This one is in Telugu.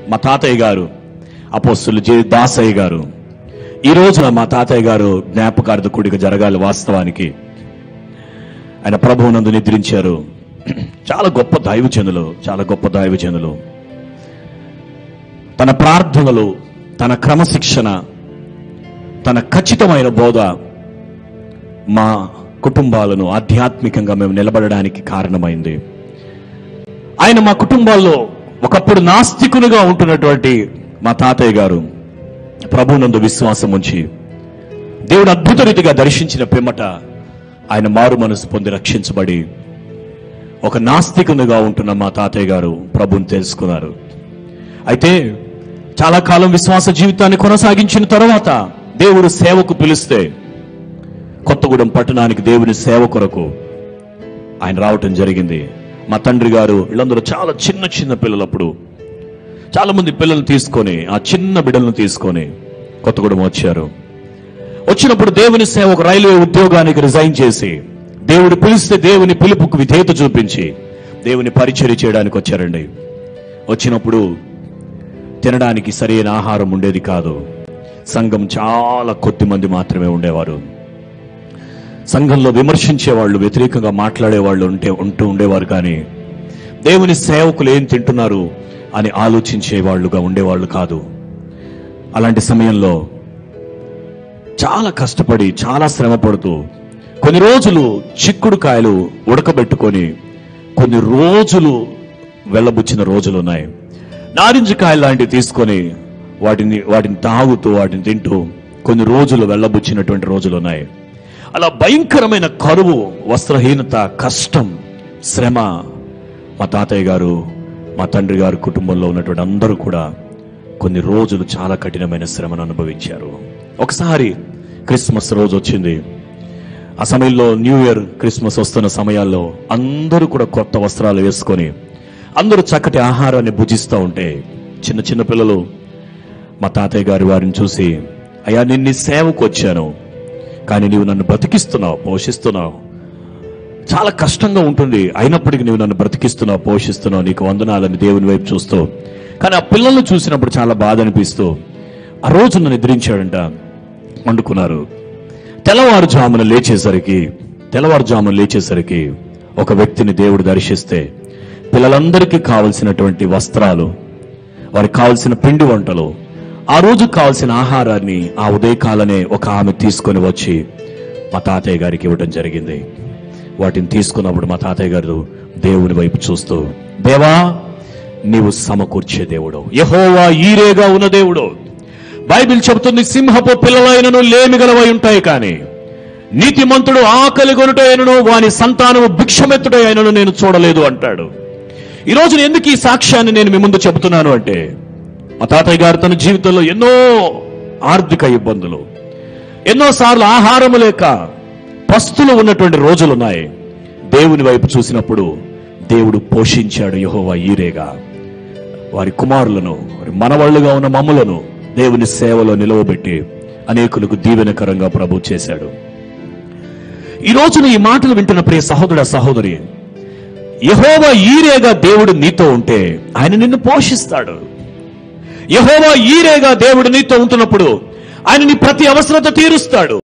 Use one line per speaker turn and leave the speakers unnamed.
మా తాతయ్య గారు అపోస్తులు జే దాసయ్య గారు ఈ రోజున మా తాతయ్య గారు జ్ఞాపకార్థ కూడిక జరగాలి వాస్తవానికి ఆయన ప్రభువునందు నిద్రించారు చాలా గొప్ప దైవజనులు చాలా గొప్ప దైవజనులు తన ప్రార్థనలు తన క్రమశిక్షణ తన ఖచ్చితమైన బోధ మా కుటుంబాలను ఆధ్యాత్మికంగా మేము నిలబడడానికి కారణమైంది ఆయన మా కుటుంబాల్లో ఒకప్పుడు నాస్తికునిగా ఉంటున్నటువంటి మా తాతయ్య గారు ప్రభునందు విశ్వాసం ఉంచి దేవుడు అద్భుత రీతిగా దర్శించిన పిమ్మట ఆయన మారు మనసు పొంది రక్షించబడి ఒక నాస్తికునిగా ఉంటున్న మా తాతయ్య గారు ప్రభుని తెలుసుకున్నారు అయితే చాలా కాలం విశ్వాస జీవితాన్ని కొనసాగించిన తర్వాత దేవుడు సేవకు పిలిస్తే కొత్తగూడెం పట్టణానికి దేవుని సేవ కొరకు ఆయన రావటం జరిగింది మా తండ్రి గారు వీళ్ళందరూ చాలా చిన్న చిన్న పిల్లలప్పుడు చాలా మంది పిల్లల్ని తీసుకొని ఆ చిన్న బిడ్డలను తీసుకొని కొత్తగూడెం వచ్చారు వచ్చినప్పుడు దేవుని సేవకు రైల్వే ఉద్యోగానికి రిజైన్ చేసి దేవుడు పిలిస్తే దేవుని పిలుపుకు విధేయత చూపించి దేవుని పరిచర్య చేయడానికి వచ్చారండి వచ్చినప్పుడు తినడానికి సరైన ఆహారం ఉండేది కాదు సంఘం చాలా కొద్ది మంది మాత్రమే ఉండేవారు సంఘంలో విమర్శించే వాళ్ళు వ్యతిరేకంగా మాట్లాడే వాళ్ళు ఉంటే ఉంటూ ఉండేవారు కానీ దేవుని సేవకులు ఏం తింటున్నారు అని ఆలోచించే వాళ్ళుగా ఉండేవాళ్ళు కాదు అలాంటి సమయంలో చాలా కష్టపడి చాలా శ్రమ పడుతూ కొన్ని రోజులు చిక్కుడు కాయలు ఉడకబెట్టుకొని కొన్ని రోజులు వెళ్ళబుచ్చిన రోజులు ఉన్నాయి నారింజ కాయలు లాంటివి తీసుకొని వాటిని వాటిని తాగుతూ వాటిని తింటూ కొన్ని రోజులు వెళ్ళబుచ్చినటువంటి రోజులు ఉన్నాయి అలా భయంకరమైన కరువు వస్త్రహీనత కష్టం శ్రమ మా తాతయ్య గారు మా తండ్రి గారు కుటుంబంలో ఉన్నటువంటి అందరూ కూడా కొన్ని రోజులు చాలా కఠినమైన శ్రమను అనుభవించారు ఒకసారి క్రిస్మస్ రోజు వచ్చింది ఆ సమయంలో న్యూ ఇయర్ క్రిస్మస్ వస్తున్న సమయాల్లో అందరూ కూడా కొత్త వస్త్రాలు వేసుకొని అందరూ చక్కటి ఆహారాన్ని భుజిస్తూ ఉంటే చిన్న చిన్న పిల్లలు మా తాతయ్య గారి వారిని చూసి అయ్యా నేను నీ సేవకు వచ్చాను కానీ నీవు నన్ను బ్రతికిస్తున్నావు పోషిస్తున్నావు చాలా కష్టంగా ఉంటుంది అయినప్పటికీ నువ్వు నన్ను బ్రతికిస్తున్నావు పోషిస్తున్నావు నీకు వందనాలని దేవుని వైపు చూస్తూ కానీ ఆ పిల్లల్ని చూసినప్పుడు చాలా బాధ అనిపిస్తూ ఆ రోజు నన్ను నిద్రించాడంట వండుకున్నారు తెల్లవారుజామున లేచేసరికి తెల్లవారుజామున లేచేసరికి ఒక వ్యక్తిని దేవుడు దర్శిస్తే పిల్లలందరికీ కావలసినటువంటి వస్త్రాలు వారికి కావలసిన పిండి వంటలు ఆ రోజు కావలసిన ఆహారాన్ని ఆ ఉదయకాలనే ఒక ఆమె తీసుకొని వచ్చి మా తాతయ్య గారికి ఇవ్వడం జరిగింది వాటిని తీసుకున్నప్పుడు మా తాతయ్య గారు దేవుని వైపు చూస్తూ దేవా నీవు సమకూర్చే దేవుడు యహోవా ఈరేగా ఉన్న దేవుడు బైబిల్ చెబుతుంది సింహపు పిల్లలైనను లేమిగలవై ఉంటాయి కానీ నీతిమంతుడు ఆకలి కొనుటైనను వాని సంతానము భిక్షమెత్తుటైనను నేను చూడలేదు అంటాడు ఈ రోజు ఎందుకు ఈ సాక్ష్యాన్ని నేను మీ ముందు చెబుతున్నాను అంటే మా తాతయ్య గారు తన జీవితంలో ఎన్నో ఆర్థిక ఇబ్బందులు ఎన్నోసార్లు ఆహారము లేక పస్తులు ఉన్నటువంటి రోజులున్నాయి దేవుని వైపు చూసినప్పుడు దేవుడు పోషించాడు యహోవా ఈరేగా వారి కుమారులను వారి మనవాళ్లుగా ఉన్న మమ్ములను దేవుని సేవలో నిలవబెట్టి అనేకులకు దీవెనకరంగా ప్రభు చేశాడు ఈ రోజున ఈ మాటలు వింటున్న ప్రియ సహోదర సహోదరి యహోవా ఈరేగా దేవుడు నీతో ఉంటే ఆయన నిన్ను పోషిస్తాడు యహోవా ఈరేగా దేవుడు నీతో ఉంటున్నప్పుడు ఆయన నీ ప్రతి అవసరత తీరుస్తాడు